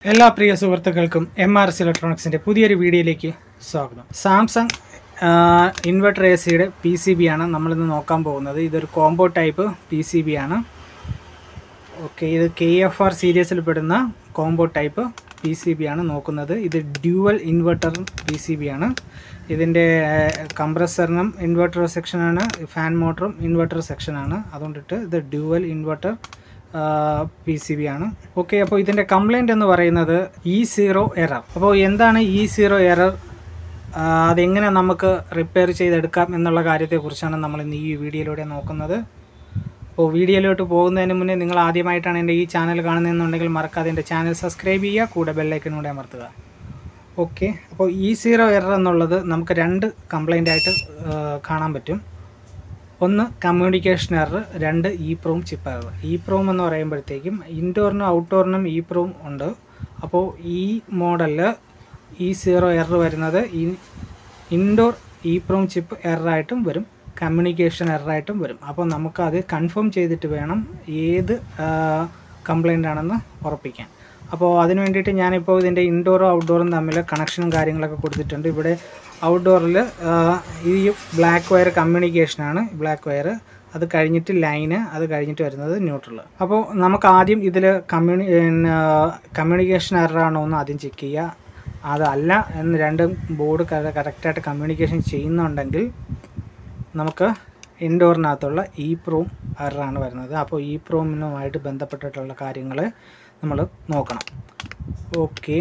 എല്ലാ പ്രിയ സുഹൃത്തുക്കൾക്കും M R S ഇലക്ട്രോണിക്സിൻ്റെ പുതിയൊരു വീഡിയോയിലേക്ക് സ്വാഗതം സാംസങ് ഇൻവെർട്ടർ എ സിയുടെ പി സി ബി ആണ് നമ്മളിന്ന് നോക്കാൻ പോകുന്നത് ഇതൊരു combo type P C B ആണ് ഓക്കെ ഇത് കെ എഫ് ആർ സീരീസിൽ പെടുന്ന combo type P C B ആണ് നോക്കുന്നത് ഇത് dual inverter P C B ആണ് ഇതിൻ്റെ കംപ്രസറിനും ഇൻവെർട്ടർ സെക്ഷനാണ് ഫാൻ മോട്ടറും ഇൻവെർട്ടർ സെക്ഷനാണ് അതുകൊണ്ടിട്ട് ഇത് dual inverter P C B ആണ് ഓക്കെ അപ്പോൾ ഇതിൻ്റെ കംപ്ലൈൻറ്റ് എന്ന് പറയുന്നത് ഇ സീറോ എറർ അപ്പോൾ എന്താണ് ഇ സീറോ എറർ അതെങ്ങനെ നമുക്ക് റിപ്പയർ ചെയ്തെടുക്കാം എന്നുള്ള കാര്യത്തെക്കുറിച്ചാണ് നമ്മൾ ഇന്ന് ഈ വീഡിയോയിലൂടെ നോക്കുന്നത് അപ്പോൾ വീഡിയോയിലോട്ട് പോകുന്നതിന് മുന്നേ നിങ്ങൾ ആദ്യമായിട്ടാണ് എൻ്റെ ഈ ചാനൽ കാണുന്നതെന്നുണ്ടെങ്കിൽ മറക്കാതെ എൻ്റെ ചാനൽ സബ്സ്ക്രൈബ് ചെയ്യുക കൂടെ ബെല്ലൈക്കനൂടെ അമർത്തുക ഓക്കെ അപ്പോൾ ഇ സീറോ എറർ എന്നുള്ളത് നമുക്ക് രണ്ട് കംപ്ലൈൻ്റ് ആയിട്ട് കാണാൻ പറ്റും ഒന്ന് കമ്മ്യൂണിക്കേഷൻ എറർ രണ്ട് E prom chip error E prom എന്ന് പറയുമ്പോഴത്തേക്കും ഇൻഡോറിനും ഔട്ട്ഡോറിനും ഇ പ്രോം ഉണ്ട് അപ്പോൾ ഈ മോഡലിൽ ഇ സീറോ എറർ വരുന്നത് ഈ ഇൻഡോർ ഇ പ്രോം ചിപ്പ് എററായിട്ടും വരും കമ്മ്യൂണിക്കേഷൻ എററായിട്ടും വരും അപ്പോൾ നമുക്കത് കൺഫേം ചെയ്തിട്ട് വേണം ഏത് കംപ്ലൈൻ്റ് ആണെന്ന് ഉറപ്പിക്കാൻ അപ്പോൾ അതിന് വേണ്ടിയിട്ട് ഞാനിപ്പോൾ ഇതിൻ്റെ ഇൻഡോറും ഔട്ട്ഡോറും തമ്മിൽ കണക്ഷനും കാര്യങ്ങളൊക്കെ കൊടുത്തിട്ടുണ്ട് ഇവിടെ ഔട്ട്ഡോറിൽ ഈ ബ്ലാക്ക് വയർ കമ്മ്യൂണിക്കേഷനാണ് ബ്ലാക്ക് വയർ അത് കഴിഞ്ഞിട്ട് ലൈന് അത് കഴിഞ്ഞിട്ട് വരുന്നത് ന്യൂട്രൽ അപ്പോൾ നമുക്ക് ആദ്യം ഇതിൽ കമ്മ്യൂണി കമ്മ്യൂണിക്കേഷൻ എററാണോ എന്ന് ആദ്യം ചെക്ക് ചെയ്യുക അതല്ല എന്ന് രണ്ട് ബോർഡ് കറക്റ്റായിട്ട് കമ്മ്യൂണിക്കേഷൻ ചെയ്യുന്നുണ്ടെങ്കിൽ നമുക്ക് ഇൻഡോറിനകത്തുള്ള ഇ പ്രോം എററാണ് വരുന്നത് അപ്പോൾ ഇ പ്രോമിനുമായിട്ട് ബന്ധപ്പെട്ടിട്ടുള്ള കാര്യങ്ങൾ നമ്മൾ നോക്കണം ഓക്കെ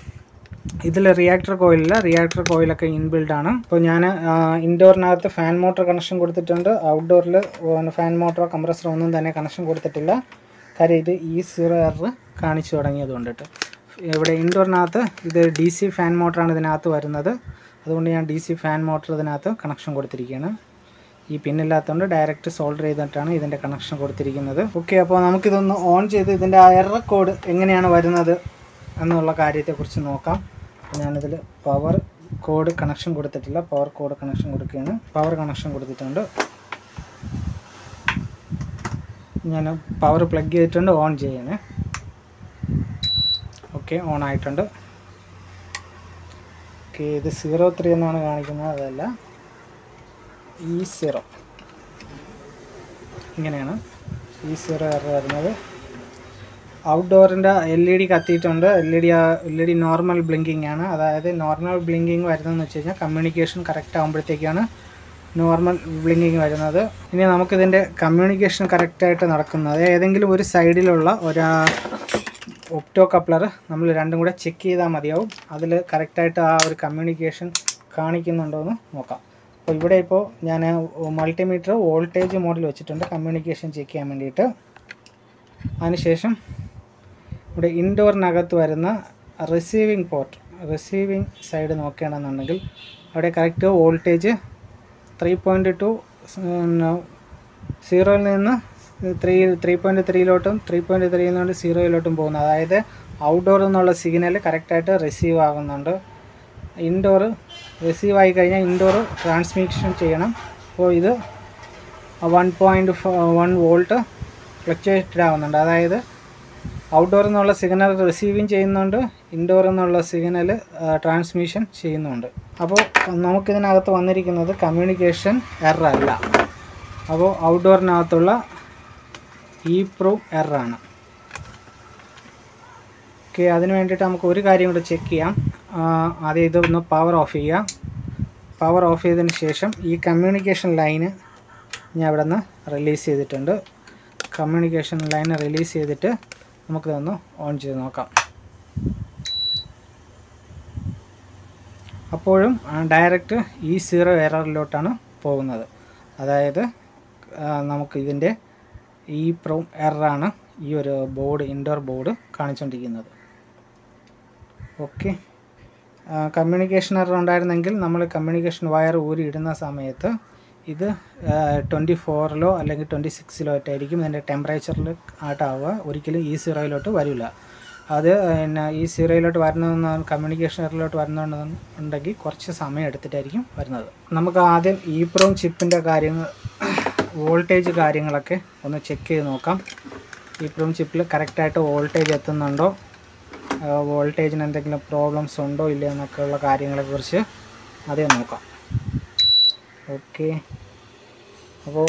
ഇതിൽ റിയാക്ടർ കോയിലില്ല റിയാക്ടർ കോയിലൊക്കെ ഇൻബിൽഡ് ആണ് അപ്പോൾ ഞാൻ ഇൻഡോറിനകത്ത് ഫാൻ മോട്ടർ കണക്ഷൻ കൊടുത്തിട്ടുണ്ട് ഔട്ട്ഡോറിൽ ഫാൻ മോട്ടറോ കംപ്രസറോ ഒന്നും തന്നെ കണക്ഷൻ കൊടുത്തിട്ടില്ല കാര്യം ഇത് ഈ സീറോ എറർ കാണിച്ചു തുടങ്ങിയത് കൊണ്ടിട്ട് ഇവിടെ ഇൻഡോറിനകത്ത് ഇത് ഡി സി ഫാൻ മോട്ടറാണ് ഇതിനകത്ത് വരുന്നത് അതുകൊണ്ട് ഞാൻ ഡി സി ഫാൻ മോട്ടർ ഇതിനകത്ത് കണക്ഷൻ കൊടുത്തിരിക്കുകയാണ് ഈ പിന്നില്ലാത്തതുകൊണ്ട് ഡയറക്റ്റ് സോൾഡർ ചെയ്തിട്ടാണ് ഇതിൻ്റെ കണക്ഷൻ കൊടുത്തിരിക്കുന്നത് ഓക്കെ അപ്പോൾ നമുക്കിതൊന്ന് ഓൺ ചെയ്ത് ഇതിൻ്റെ ആ എറർ കോഡ് എങ്ങനെയാണ് വരുന്നത് എന്നുള്ള കാര്യത്തെക്കുറിച്ച് നോക്കാം ഞാനിതിൽ പവർ കോഡ് കണക്ഷൻ കൊടുത്തിട്ടില്ല പവർ കോഡ് കണക്ഷൻ കൊടുക്കുകയാണ് പവർ കണക്ഷൻ കൊടുത്തിട്ടുണ്ട് ഞാൻ പവർ പ്ലഗ് ചെയ്തിട്ടുണ്ട് ഓൺ ചെയ്യണേ ഓക്കെ ഓൺ ആയിട്ടുണ്ട് ഓക്കെ ഇത് സീറോ ത്രീ എന്നാണ് കാണിക്കുന്നത് അതല്ല ഇ സീറോ ഇങ്ങനെയാണ് ഇ സീറോ എറർ വരുന്നത് ഔട്ട്ഡോറിൻ്റെ എൽ ഇ ഡി കത്തിയിട്ടുണ്ട് L E D L E D normal blinking ആണ് അതായത് നോർമൽ ബ്ലിങ്കിങ് വരുന്നതെന്ന് വെച്ച് കഴിഞ്ഞാൽ കമ്മ്യൂണിക്കേഷൻ കറക്റ്റ് ആകുമ്പോഴത്തേക്കാണ് നോർമൽ ബ്ലിങ്കിങ് വരുന്നത് ഇനി നമുക്കിതിൻ്റെ കമ്മ്യൂണിക്കേഷൻ കറക്റ്റായിട്ട് നടക്കുന്നത് ഏതെങ്കിലും ഒരു സൈഡിലുള്ള ഒരു ഒപ്റ്റോ കപ്ലർ നമ്മൾ രണ്ടും കൂടെ ചെക്ക് ചെയ്താൽ മതിയാവും അതിൽ കറക്റ്റായിട്ട് ആ ഒരു കമ്മ്യൂണിക്കേഷൻ കാണിക്കുന്നുണ്ടോ എന്ന് നോക്കാം അപ്പോൾ ഇവിടെ ഇപ്പോൾ ഞാൻ മൾട്ടിമീറ്റർ വോൾട്ടേജ് മോഡിൽ വെച്ചിട്ടുണ്ട് കമ്മ്യൂണിക്കേഷൻ ചെക്ക് ചെയ്യാൻ വേണ്ടിയിട്ട് അതിനുശേഷം ഇവിടെ ഇൻഡോറിനകത്ത് വരുന്ന റിസീവിങ് പോർട്ട് റിസീവിങ് സൈഡ് നോക്കുകയാണെന്നുണ്ടെങ്കിൽ അവിടെ correct voltage three point two സീറോയിൽ നിന്ന് ത്രീ ത്രീ പോയിൻറ്റ് ത്രീയിലോട്ടും ത്രീ പോയിൻറ്റ് ത്രീയിൽ നിന്ന് സീറോയിലോട്ടും പോകുന്നു അതായത് ഔട്ട്ഡോർ എന്നുള്ള സിഗ്നൽ കറക്റ്റായിട്ട് റിസീവ് ആകുന്നുണ്ട് ഇൻഡോർ റിസീവ് ആയി കഴിഞ്ഞാൽ ഇൻഡോർ ട്രാൻസ്മിഷൻ ചെയ്യണം അപ്പോൾ ഇത് one point one volt fluctuated ആവുന്നുണ്ട് അതായത് ഔട്ട്ഡോർ എന്നുള്ള സിഗ്നൽ റിസീവിങ് ചെയ്യുന്നുണ്ട് ഇൻഡോർ എന്നുള്ള സിഗ്നൽ ട്രാൻസ്മിഷൻ ചെയ്യുന്നുണ്ട് അപ്പോൾ നമുക്കിതിനകത്ത് വന്നിരിക്കുന്നത് കമ്മ്യൂണിക്കേഷൻ എറർ അല്ല അപ്പോൾ ഔട്ട്ഡോറിനകത്തുള്ള ഇ പ്രൂവ് എററാണ് ഓക്കെ അതിന് വേണ്ടിയിട്ട് നമുക്ക് ഒരു കാര്യം കൂടെ ചെക്ക് ചെയ്യാം ആദ്യം ഇതൊന്ന് പവർ ഓഫ് ചെയ്യാം പവർ ഓഫ് ചെയ്തതിന് ശേഷം ഈ കമ്മ്യൂണിക്കേഷൻ ലൈന് ഞാൻ ഇവിടെ നിന്ന് റിലീസ് ചെയ്തിട്ടുണ്ട് കമ്മ്യൂണിക്കേഷൻ ലൈൻ റിലീസ് ചെയ്തിട്ട് നമുക്കിതൊന്ന് ഓൺ ചെയ്ത് നോക്കാം അപ്പോഴും ഡയറക്റ്റ് ഈ സീറോ എററിലോട്ടാണ് പോകുന്നത് അതായത് നമുക്ക് ഇതിൻ്റെ ഈ പ്രോ എററാണ് ഈ ഒരു ബോർഡ് ഇൻഡോർ ബോർഡ് കാണിച്ചുകൊണ്ടിരിക്കുന്നത് ഓക്കെ കമ്മ്യൂണിക്കേഷൻ എറർ ഉണ്ടായിരുന്നെങ്കിൽ നമ്മൾ കമ്മ്യൂണിക്കേഷൻ വയർ ഊരി ഇടുന്ന സമയത്ത് ഇത് ട്വൻറ്റി ഫോറിലോ അല്ലെങ്കിൽ ട്വൻറ്റി സിക്സിലോ ആയിട്ടായിരിക്കും ഇതിൻ്റെ ടെമ്പറേച്ചറിൽ ആയിട്ടാവുക ഒരിക്കലും ഈ സീറോയിലോട്ട് വരില്ല അത് പിന്നെ ഈ സീറോയിലോട്ട് വരുന്നതെന്ന് കമ്മ്യൂണിക്കേഷൻ എറിലോട്ട് വരുന്നുണ്ടെങ്കിൽ കുറച്ച് സമയം എടുത്തിട്ടായിരിക്കും വരുന്നത് നമുക്ക് ആദ്യം ഈ പ്രോം ചിപ്പിൻ്റെ കാര്യങ്ങൾ വോൾട്ടേജ് കാര്യങ്ങളൊക്കെ ഒന്ന് ചെക്ക് ചെയ്ത് നോക്കാം ഈ പ്രോം ചിപ്പിൽ കറക്റ്റായിട്ട് വോൾട്ടേജ് എത്തുന്നുണ്ടോ വോൾട്ടേജിന് എന്തെങ്കിലും പ്രോബ്ലംസ് ഉണ്ടോ ഇല്ലയോ എന്നൊക്കെയുള്ള കാര്യങ്ങളെക്കുറിച്ച് ആദ്യം നോക്കാം ഓക്കെ അപ്പോൾ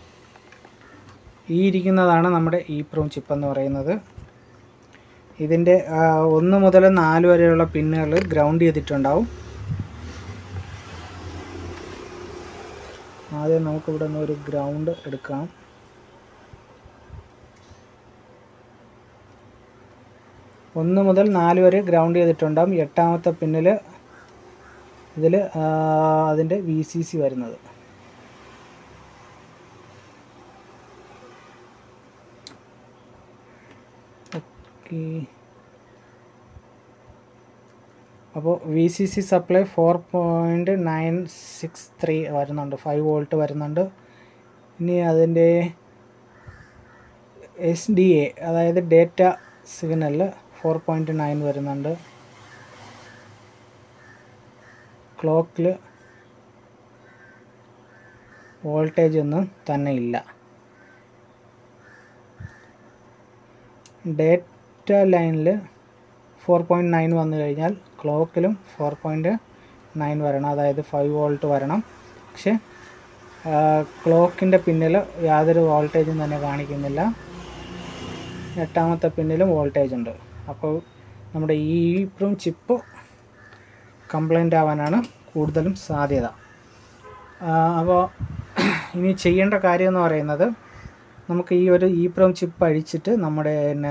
ഈ ഇരിക്കുന്നതാണ് നമ്മുടെ ഈ പ്രൂം ചിപ്പ് എന്ന് പറയുന്നത് ഇതിൻ്റെ ആ, ഒന്ന് മുതൽ നാല് വരെയുള്ള പിന്നുകൾ ഗ്രൗണ്ട് ചെയ്തിട്ടുണ്ടാവും ആദ്യം നമുക്ക് ഇവിടെ നിന്ന് ഒരു ഗ്രൗണ്ട് എടുക്കാം ഒന്ന് മുതൽ നാല് വരെ ഗ്രൗണ്ട് ചെയ്തിട്ടുണ്ടാവും എട്ടാമത്തെ പിന്നിൽ ഇതിൽ അതിൻ്റെ വി സി സി വരുന്നത് ഓക്കെ അപ്പോൾ V C C supply four point nine six three വരുന്നുണ്ട് ഫൈവ് വോൾട്ട് വരുന്നുണ്ട് ഇനി അതിൻ്റെ എസ് ഡി എ അതായത് ഡേറ്റ സിഗ്നലിൽ ഫോർ പോയിൻറ്റ് നയൻ വരുന്നുണ്ട് ക്ലോക്കിൽ വോൾട്ടേജ് ഒന്നും തന്നെ ഇല്ല ഡേറ്റ ലൈനിൽ ഫോർ പോയിൻറ്റ് നയൻ വന്നു കഴിഞ്ഞാൽ ക്ലോക്കിലും ഫോർ പോയിൻറ്റ് നയൻ വരണം അതായത് ഫൈവ് വോൾട്ട് വരണം പക്ഷേ ക്ലോക്കിൻ്റെ പിന്നിൽ യാതൊരു വോൾട്ടേജും തന്നെ കാണിക്കുന്നില്ല എട്ടാമത്തെ പിന്നിലും വോൾട്ടേജ് ഉണ്ട് അപ്പോൾ നമ്മുടെ ഈ ഇപ്രും ചിപ്പ് കംപ്ലൈൻ്റ് ആവാനാണ് കൂടുതലും സാധ്യത അപ്പോൾ ഇനി ചെയ്യേണ്ട കാര്യം എന്ന് പറയുന്നത് നമുക്ക് ഈ ഒരു ഇപ്രം ചിപ്പ് അഴിച്ചിട്ട് നമ്മുടെ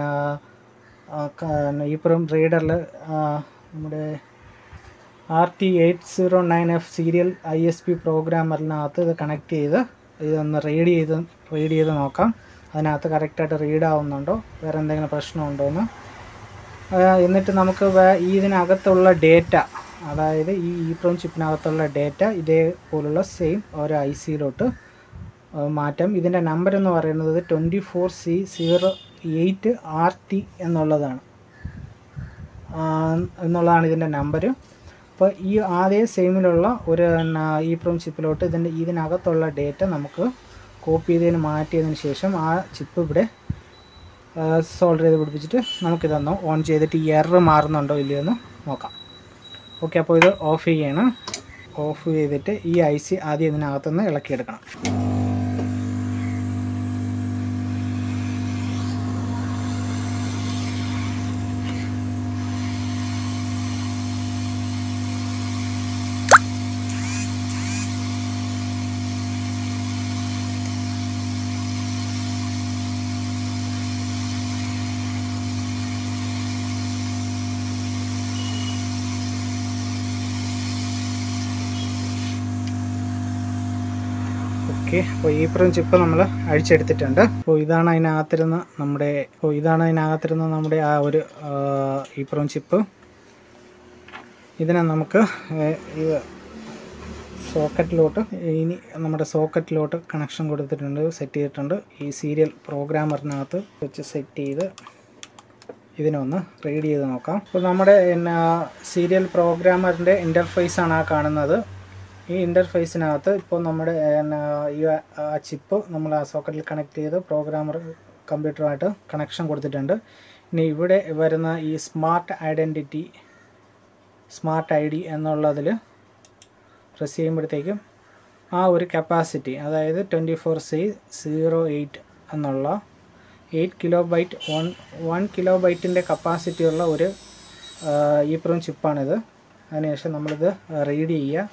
ഇപ്രം റീഡറിൽ നമ്മുടെ R T eight zero nine F serial I S P പ്രോഗ്രാമറിനകത്ത് ഇത് കണക്ട് ചെയ്ത് ഇതൊന്ന് റീഡ് ചെയ്ത് റീഡ് ചെയ്ത് നോക്കാം അതിനകത്ത് കറക്റ്റായിട്ട് റീഡ് ആവുന്നുണ്ടോ വേറെ എന്തെങ്കിലും പ്രശ്നമുണ്ടോ എന്ന് ആ, എന്നിട്ട് നമുക്ക് വേ- ഈ ഇതിനകത്തുള്ള ഡേറ്റ അതായത് ഈ ഇപ്രോം ചിപ്പിനകത്തുള്ള ഡേറ്റ ഇതേപോലുള്ള സെയിം ഒരു ഐ സിയിലോട്ട് മാറ്റാം ഇതിൻ്റെ നമ്പർ എന്ന് പറയുന്നത് twenty four C zero eight R T എന്നുള്ളതാണ് ആ, എന്നുള്ളതാണ് ഇതിൻ്റെ നമ്പർ അപ്പോൾ ഈ അതേ സെയിമിലുള്ള ഒരു ഈ പ്രോം ചിപ്പിലോട്ട് ഇതിൻ്റെ ഇതിനകത്തുള്ള ഡേറ്റ നമുക്ക് കോപ്പി ചെയ്തതിന് മാറ്റിയതിന് ശേഷം ആ ചിപ്പ് ഇവിടെ സോൾഡർ ചെയ്ത് പിടിപ്പിച്ചിട്ട് നമുക്കിതൊന്ന് ഓൺ ചെയ്തിട്ട് ഈ എറർ മാറുന്നുണ്ടോ ഇല്ലയോ എന്ന് നോക്കാം ഓക്കെ അപ്പോൾ ഇത് ഓഫ് ചെയ്യണം ഓഫ് ചെയ്തിട്ട് ഈ ഐ സി ആദ്യം ഇതിനകത്തുനിന്ന് ഇളക്കിയെടുക്കണം ഓക്കെ അപ്പോൾ ഈ പ്രം ചിപ്പ് നമ്മൾ അഴിച്ചെടുത്തിട്ടുണ്ട് അപ്പോൾ ഇതാണ് അതിനകത്തിരുന്ന നമ്മുടെ അപ്പോൾ ഇതാണ് അതിനകത്തിരുന്ന നമ്മുടെ ആ ഒരു ഈ പ്രം ചിപ്പ് ഇതിനെ നമുക്ക് ഏഹ്, ഈ സോക്കറ്റിലോട്ട് ഇനി നമ്മുടെ സോക്കറ്റിലോട്ട് കണക്ഷൻ കൊടുത്തിട്ടുണ്ട് സെറ്റ് ചെയ്തിട്ടുണ്ട് ഈ സീരിയൽ പ്രോഗ്രാമറിനകത്ത് വെച്ച് സെറ്റ് ചെയ്ത് ഇതിനൊന്ന് റീഡ് ചെയ്ത് നോക്കാം അപ്പോൾ നമ്മുടെ എന്നാ സീരിയൽ പ്രോഗ്രാമറിൻ്റെ ഇൻ്റർഫേസ് ആണ് ആ കാണുന്നത് ഈ ഇൻ്റർഫേസിനകത്ത് ഇപ്പോൾ നമ്മുടെ എന്നാ ഈ ആ ചിപ്പ് നമ്മൾ ആ സോക്കറ്റിൽ കണക്ട് ചെയ്ത് പ്രോഗ്രാമർ കമ്പ്യൂട്ടറുമായിട്ട് കണക്ഷൻ കൊടുത്തിട്ടുണ്ട് ഇനി ഇവിടെ വരുന്ന ഈ smart identity smart I D എന്നുള്ളതിൽ പ്രസ് ചെയ്യുമ്പോഴത്തേക്കും ആ ഒരു കപ്പാസിറ്റി അതായത് twenty four C zero eight എന്നുള്ള eight kilo byte one one kilo ബൈറ്റിൻ്റെ കപ്പാസിറ്റി ഉള്ള ഒരു ഈ പ്രോം ചിപ്പാണിത് അതിനുശേഷം നമ്മളിത് റീഡ് ചെയ്യുക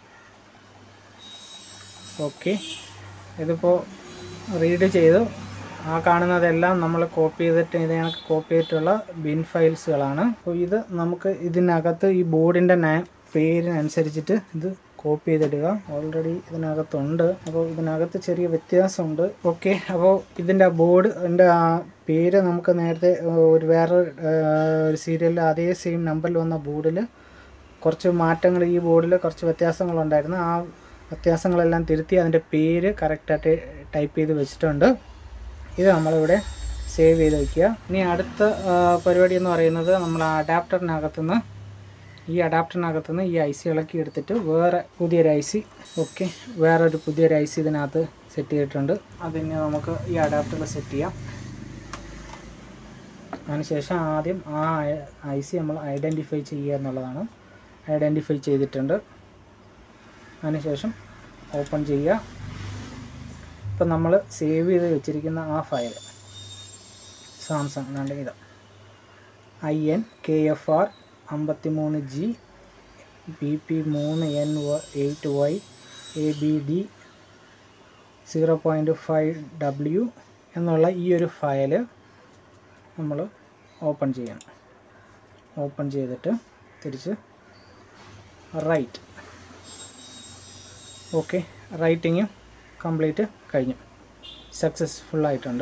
ഓക്കെ ഇതിപ്പോൾ റീഡ് ചെയ്തു ആ കാണുന്നതെല്ലാം നമ്മൾ കോപ്പി ചെയ്തിട്ട് ഇത് കണക്ക് കോപ്പി ചെയ്തിട്ടുള്ള ബിൻ ഫയൽസുകളാണ് അപ്പോൾ ഇത് നമുക്ക് ഇതിനകത്ത് ഈ ബോർഡിൻ്റെ പേരിനനുസരിച്ചിട്ട് ഇത് കോപ്പി ചെയ്തിടുക ഓൾറെഡി ഇതിനകത്തുണ്ട് അപ്പോൾ ഇതിനകത്ത് ചെറിയ വ്യത്യാസമുണ്ട് ഓക്കെ അപ്പോൾ ഇതിൻ്റെ ബോർഡ് എൻ്റെ ആ പേര് നമുക്ക് നേരത്തെ ഏഹ്, ഒരു വേറെ ഒരു സീരിയലിൽ അതേ സെയിം നമ്പറിൽ വന്ന ബോർഡിൽ കുറച്ച് മാറ്റങ്ങൾ ഈ ബോർഡിൽ കുറച്ച് വ്യത്യാസങ്ങളുണ്ടായിരുന്നു ആ വ്യത്യാസങ്ങളെല്ലാം തിരുത്തി അതിൻ്റെ പേര് കറക്റ്റായിട്ട് ടൈപ്പ് ചെയ്ത് വെച്ചിട്ടുണ്ട് ഇത് നമ്മളിവിടെ സേവ് ചെയ്ത് വയ്ക്കുക ഇനി അടുത്ത ആ, പരിപാടി എന്ന് പറയുന്നത് നമ്മൾ അഡാപ്റ്ററിനകത്തുനിന്ന് ഈ അഡാപ്റ്ററിനകത്തുനിന്ന് ഈ ഐ സി ഇളക്കി എടുത്തിട്ട് വേറെ പുതിയൊരു ഐ സി ഓക്കെ വേറൊരു പുതിയൊരു ഐ സി ഇതിനകത്ത് സെറ്റ് ചെയ്തിട്ടുണ്ട് അതിന് നമുക്ക് ഈ അഡാപ്റ്ററിൽ സെറ്റ് ചെയ്യാം അതിനുശേഷം ആദ്യം ആ ഐ സി നമ്മൾ ഐഡൻറ്റിഫൈ ചെയ്യുക എന്നുള്ളതാണ് ഐഡൻറ്റിഫൈ ചെയ്തിട്ടുണ്ട് അതിനുശേഷം ഓപ്പൺ ചെയ്യുക ഇപ്പം നമ്മൾ സേവ് ചെയ്ത് വെച്ചിരിക്കുന്ന ആ ഫയൽ സാംസങ് എന്നാണ്ട് ഇത് I N K F R അമ്പത്തി മൂന്ന് ജി ബി പി മൂന്ന് N eight Y A B D zero point five W എന്നുള്ള ഈ ഒരു ഫയല് നമ്മൾ ഓപ്പൺ ചെയ്യണം ഓപ്പൺ ചെയ്തിട്ട് തിരിച്ച് റൈറ്റ് ഓക്കെ റൈറ്റിങ് കംപ്ലീറ്റ് കഴിഞ്ഞു സക്സസ്ഫുൾ ആയിട്ടുണ്ട്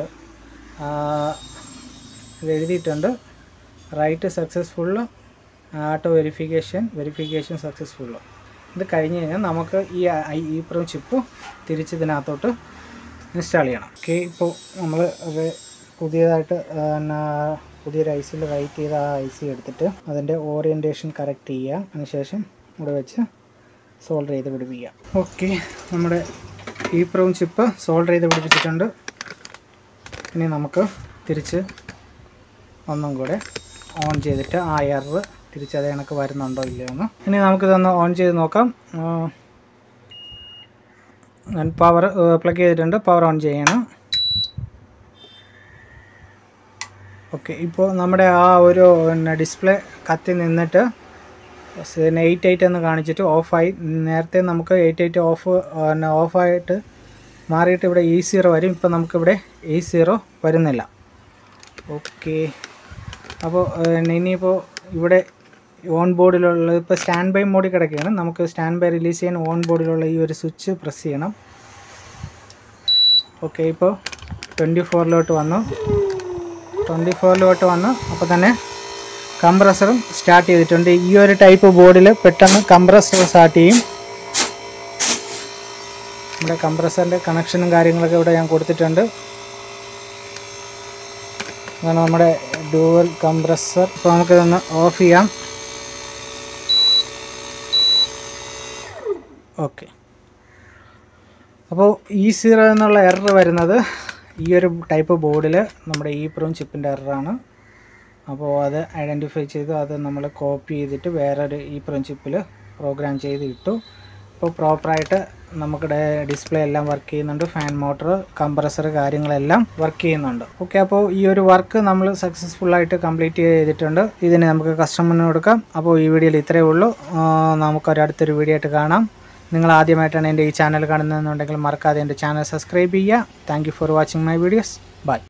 ഇത് എഴുതിയിട്ടുണ്ട് write successful auto verification verification successful ഇത് കഴിഞ്ഞ് കഴിഞ്ഞാൽ നമുക്ക് ഈ ഐ ഈ പ്രോ ചിപ്പ് തിരിച്ച് ഇതിനകത്തോട്ട് ഇൻസ്റ്റാൾ ചെയ്യണം ഓക്കെ ഇപ്പോൾ നമ്മൾ പുതിയതായിട്ട് പിന്നെ പുതിയൊരു ഐ സിയിൽ റൈറ്റ് ചെയ്ത ആ ഐ സി എടുത്തിട്ട് അതിൻ്റെ ഓറിയൻറ്റേഷൻ കറക്റ്റ് ചെയ്യുക അതിനുശേഷം ഇവിടെ വെച്ച് സോൾഡർ ചെയ്ത് പിടിപ്പിക്കുക ഓക്കെ നമ്മുടെ ഈ പ്രൂം ചിപ്പ് സോൾഡർ ചെയ്ത് പിടിപ്പിച്ചിട്ടുണ്ട് ഇനി നമുക്ക് തിരിച്ച് ഒന്നും കൂടെ ഓൺ ചെയ്തിട്ട് ആ എറർ തിരിച്ച് അതേ കണക്ക് വരുന്നുണ്ടോ ഇല്ലയോ എന്ന് ഇനി നമുക്കിതൊന്ന് ഓൺ ചെയ്ത് നോക്കാം ഞാൻ പവർ പ്ലഗ് ചെയ്തിട്ടുണ്ട് പവർ ഓൺ ചെയ്യണം ഓക്കെ ഇപ്പോൾ നമ്മുടെ ആ ഒരു പിന്നെ ഡിസ്പ്ലേ കത്തി നിന്നിട്ട് എയ്റ്റ് എയ്റ്റ് എന്ന് കാണിച്ചിട്ട് ഓഫായി നേരത്തെ നമുക്ക് എയ്റ്റ് എയ്റ്റ് ഓഫ് പിന്നെ ഓഫായിട്ട് മാറിയിട്ട് ഇവിടെ ഇ സീറോ വരും ഇപ്പോൾ നമുക്കിവിടെ ഇ സീറോ വരുന്നില്ല ഓക്കെ അപ്പോൾ ഇനിയിപ്പോൾ ഇവിടെ ഓൺ ബോർഡിലുള്ള ഇപ്പോൾ സ്റ്റാൻഡ് ബൈ മോഡിൽ കിടക്കുകയാണ് നമുക്ക് സ്റ്റാൻഡ് ബൈ റിലീസ് ചെയ്യാൻ ഓൺ ബോർഡിലുള്ള ഈ ഒരു സ്വിച്ച് പ്രസ് ചെയ്യണം ഓക്കെ ഇപ്പോൾ ട്വൻറ്റി ഫോറിലോട്ട് വന്നു ട്വൻറ്റി ഫോറിലോട്ട് വന്നു അപ്പോൾ തന്നെ കംപ്രസറും സ്റ്റാർട്ട് ചെയ്തിട്ടുണ്ട് ഈ ഒരു ടൈപ്പ് ബോർഡിൽ പെട്ടെന്ന് കംപ്രസർ സ്റ്റാർട്ട് ചെയ്യും നമ്മുടെ കംപ്രസറിൻ്റെ കണക്ഷനും കാര്യങ്ങളൊക്കെ ഇവിടെ ഞാൻ കൊടുത്തിട്ടുണ്ട് അതാണ് നമ്മുടെ ഡുവൽ കംപ്രസർ ഇപ്പോൾ നമുക്കിതൊന്ന് ഓഫ് ചെയ്യാം ഓക്കെ അപ്പോൾ ഈ സീറോ എന്നുള്ള എറർ വരുന്നത് ഈ ഒരു ടൈപ്പ് ബോർഡിൽ നമ്മുടെ ഈ പ്രോം ചിപ്പിൻ്റെ എററാണ് അപ്പോൾ അത് ഐഡൻറ്റിഫൈ ചെയ്ത് അത് നമ്മൾ കോപ്പി ചെയ്തിട്ട് വേറൊരു ഈ പ്രോം ചിപ്പിൽ പ്രോഗ്രാം ചെയ്ത് ഇട്ടു ഇപ്പോൾ പ്രോപ്പറായിട്ട് നമുക്കിടെ ഡിസ്പ്ലേ എല്ലാം വർക്ക് ചെയ്യുന്നുണ്ട് ഫാൻ മോട്ടർ കംപ്രസർ കാര്യങ്ങളെല്ലാം വർക്ക് ചെയ്യുന്നുണ്ട് ഓക്കെ അപ്പോൾ ഈ ഒരു വർക്ക് നമ്മൾ സക്സസ്ഫുള്ളായിട്ട് കംപ്ലീറ്റ് ചെയ്തിട്ടുണ്ട് ഇതിന് നമുക്ക് കസ്റ്റമറിന് കൊടുക്കാം അപ്പോൾ ഈ വീഡിയോയിൽ ഇത്രയേ ഉള്ളൂ നമുക്കൊരടുത്തൊരു വീഡിയോ ആയിട്ട് കാണാം നിങ്ങൾ ആദ്യമായിട്ടാണ് എൻ്റെ ഈ ചാനൽ കാണുന്നതെന്നുണ്ടെങ്കിൽ മറക്കാതെ എൻ്റെ ചാനൽ സബ്സ്ക്രൈബ് ചെയ്യുക thank for watching my videos by